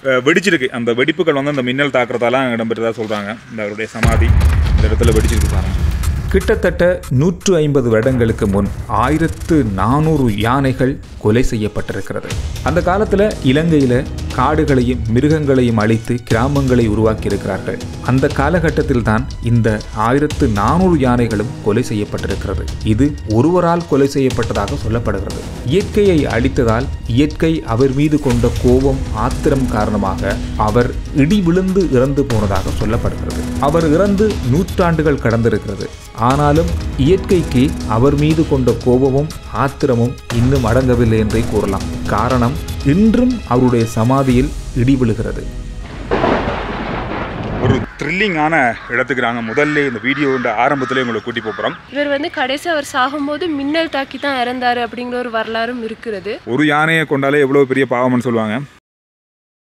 அஹ், வெடிச்சிருக்கு அந்த வெடிப்புகள் வந்து அந்த மின்னல் தாக்குறதாலாம் இடம்பெற்றதா சொல்கிறாங்க இந்த அவருடைய சமாதி இந்த இடத்துல வெடிச்சிருக்கு பாருங்க கிட்டத்தட்ட நூற்று ஐம்பது வருடங்களுக்கு முன் ஆயிரத்து நானூறு யானைகள் கொலை செய்யப்பட்டிருக்கிறது அந்த காலத்தில் இலங்கையில் காடுகளையும் மிருகங்களையும் அழித்து கிராமங்களை உருவாக்கி இருக்கிறார்கள் அந்த காலகட்டத்தில் தான் இந்த ஆயிரத்து நானூறு யானைகளும் கொலை செய்யப்பட்டிருக்கிறது இது ஒருவரால் கொலை செய்யப்பட்டதாக சொல்லப்படுகிறது இயற்கையை அழித்ததால் இயற்கை அவர் மீது கொண்ட கோபம் ஆத்திரம் காரணமாக அவர் இடி விழுந்து இறந்து போனதாக சொல்லப்படுகிறது அவர் இறந்து நூற்றாண்டுகள் கடந்திருக்கிறது ஆனாலும் இயற்கைக்கு அவர் மீது கொண்ட கோபமும் ஆத்திரமும் இன்னும் அடங்கவில்லை என்றே கூறலாம் காரணம் இன்றும் அவருடைய சமாதியில் இடி விழுகிறது ஒரு த்ரில்லிங்கான இடத்துக்கு நாங்கள் முதல்ல இந்த வீடியோட ஆரம்பத்திலே உங்களை கூட்டி போகிறோம் இவர் வந்து கடைசி அவர் சாகும்போது மின்னல் தாக்கி தான் இறந்தாரு அப்படிங்கிற ஒரு வரலாறும் இருக்கிறது ஒரு யானையை கொண்டாலே எவ்வளோ பெரிய பாவம்னு சொல்லுவாங்க